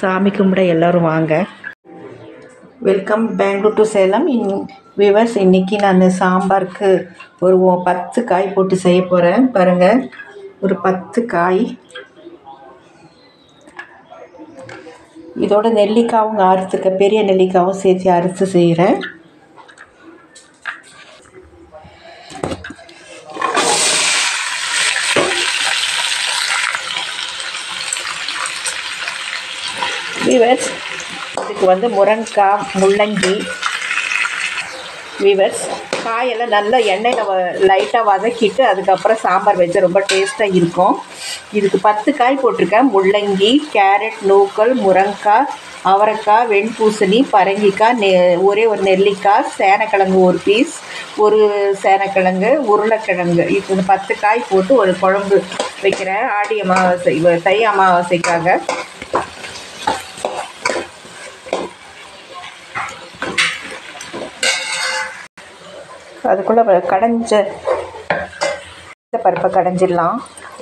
சாமி கும்பிட எல்லோரும் வாங்க welcome Bangalore to Salem in viewers இன்றைக்கி நான் சாம்பாருக்கு ஒரு ஒ- பத்து காய் போட்டு செய்ய போகிறேன் பாருங்கள் ஒரு பத்து காய் இதோட நெல்லிக்காவும் அறுத்துக்க பெரிய நெல்லிக்காவும் சேர்த்து அறுத்து செய்கிறேன் வீவர்ஸ் இதுக்கு வந்து முருங்கைக்காய் முள்ளங்கி வீவர்ஸ் காயெல்லாம் நல்லா எண்ணெயில் வ லைட்டாக வதக்கிட்டு அதுக்கப்புறம் சாம்பார் வச்சு ரொம்ப டேஸ்ட்டாக இருக்கும் இதுக்கு பத்து காய் போட்டிருக்கேன் முள்ளங்கி கேரட் நூக்கல் முருங்கைக்காய் அவரைக்காய் வெண்பூசணி பரங்கிக்காய் நெ ஒரே ஒரு நெல்லிக்காய் சேனக்கிழங்கு ஒரு பீஸ் ஒரு சேனக்கிழங்கு உருளைக்கிழங்கு இது இந்த பத்து காய் போட்டு ஒரு குழம்பு வைக்கிறேன் ஆடி அமாவாசை இவ- தை அமாவாசைக்காக அதுக்குள்ளே கடைஞ்ச இந்த பருப்பை கடைஞ்சிடலாம்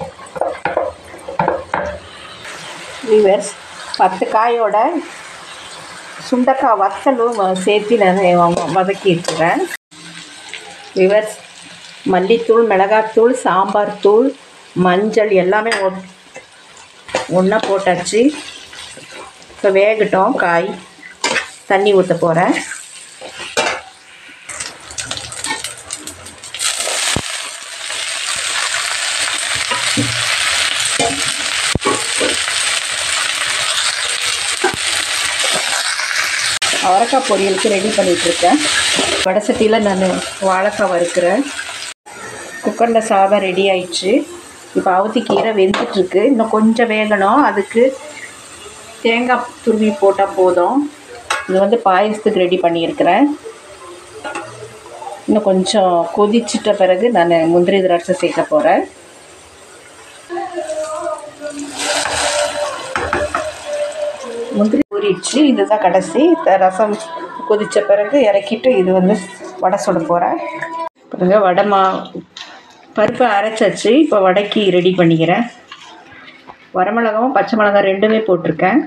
வீவர்ஸ் பத்து காயோட சுண்டக்காய் வத்தலும் வ- சேர்த்து நான் வ- வதக்கி இருக்கிறேன் விவர்ஸ் மல்லித்தூள் மிளகாத்தூள் சாம்பார் தூள் மஞ்சள் எல்லாமே ஒன்றா போட்டாச்சு இப்போ வேகட்டும் காய் தண்ணி ஊற்ற போகிறேன் அவரைக்காய் பொரியலுக்கு ரெடி பண்ணிகிட்ருக்கேன் வடை சட்டியில் நான் வாழைக்காய் வறுக்கிறேன் குக்கரில் சாதம் ரெடி ஆயிடுச்சு இப்போ அவுத்தி கீரை வெந்துட்டுருக்கு இன்னும் கொஞ்சம் வேகணும் அதுக்கு தேங்காய் துருவி போட்டால் போதும் இது வந்து பாயசத்துக்கு ரெடி பண்ணியிருக்கிறேன் இன்னும் கொஞ்சம் கொதிச்சிட்ட பிறகு நான் முந்திரி திராட்சை சேர்க்க போகிறேன் முந்திரி ஊறிடுச்சு இதுதான் கடைசி த- ரசம் கொதித்த பிறகு இறக்கிட்டு இது வந்து வடை சுட போகிறேன் பாருங்க வடை மா பருப்பை அரைச்சாச்சு இப்போ வடைக்கு ரெடி பண்ணிக்கிறேன் வரமிளகாவும் பச்சை மிளகாய் ரெண்டுமே போட்டிருக்கேன்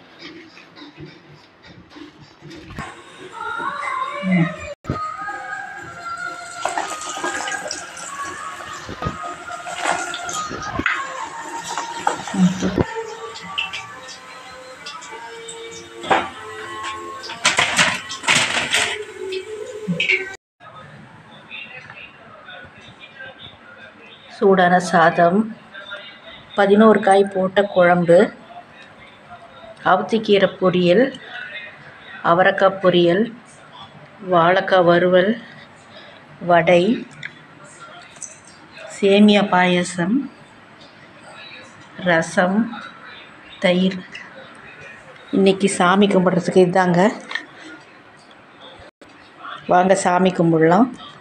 சூடான சாதம் பதினோரு காய் போட்ட குழம்பு அவுத்திக்கீரை பொரியல் அவரைக்காய் பொரியல் வாழைக்காய் வறுவல் வடை சேமியா பாயசம் ரசம் தயிர் இன்னைக்கு சாமி கும்பிட்றதுக்கு இதாங்க வாங்க சாமி கும்பிடலாம்